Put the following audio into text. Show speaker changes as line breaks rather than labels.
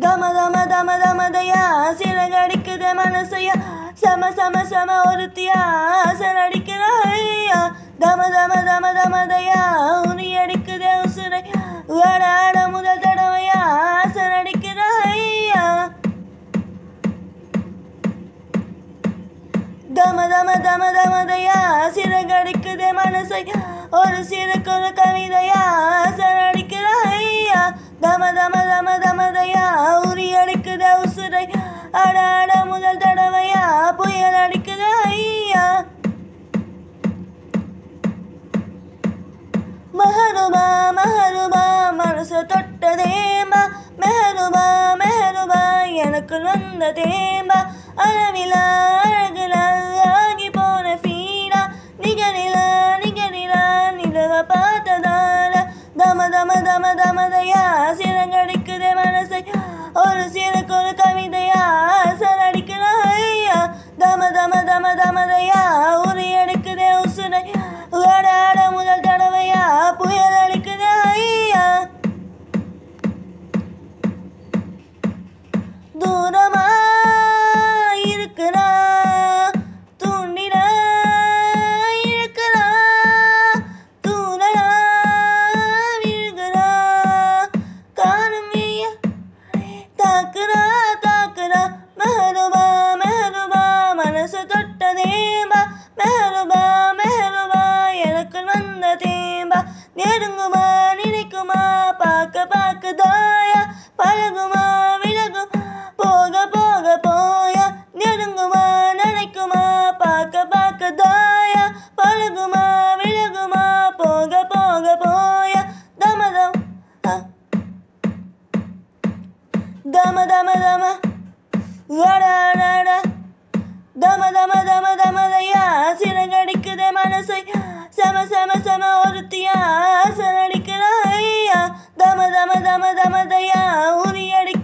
தம தம தம தமதையா சிறகடிக்குதே மனசையா சம சம சம ஒருத்தியா சரடிக்கிறாயா தம தம தம தமதையா உனி அடிக்குதே உசுரை ஆட ஆட முதல் தடவையா சரடிக்கிறாயா தம தம தம தமதையா சிறகடிக்குதே மனசை ஒரு சிறுக்குறு கவிதையா சரடிக்கிறாயா தம தம தம தமதையா உரி அடிக்குதே உசுரை அட அட முதல் தடவையா புயல் அடிக்குதே ஐயா மஹருபா மஹருபா மனசு தொட்டதேம்பா மெஹருபா மெஹருபா எனக்கு வந்த தேம்பா அளவிலா அழகுல ஆகி போன ஃபீடா நிகரிலா நிகரிலா நிலவ பார்த்ததால தம தம தம தமதையா சிறங்கடிக்குதே மனசை ஒரு சிறக்கு ஒரு கவிதையா சரடிக்கிறா ஐயா தம தம தம தமதையா உரி எடுக்குதே உசுரை ஆட ஆட முதல் தடவையா புயல் அடிக்குதே ஐயா தூரமா இருக்கிறா தூண்டினா இருக்கிறா தூரலா விழுகிறா காணும் விழிய தாக்குறா தாக்குறா மெஹருபா மெஹருபா மனசு தொட்ட தேம்பா மெஹருபா மெஹருபா எனக்கு வந்த தேம்பா நெருங்குமா நினைக்குமா பார்க்க பார்க்க தாயா பழகுமா விலகும் போக போக போயா நெருங்குமா நினைக்குமா பார்க்க பார்க்க தாயா பழகுமா விலகுமா போக போக போயா தமதம் ஆ தம தம தம வடாடா தம தம தம தமதையா சிறகடிக்குதே மனசை சம சம சம ஒருத்தியா சரடிக்கிறாயா தம தம தம தமதையா உரி அடிக்க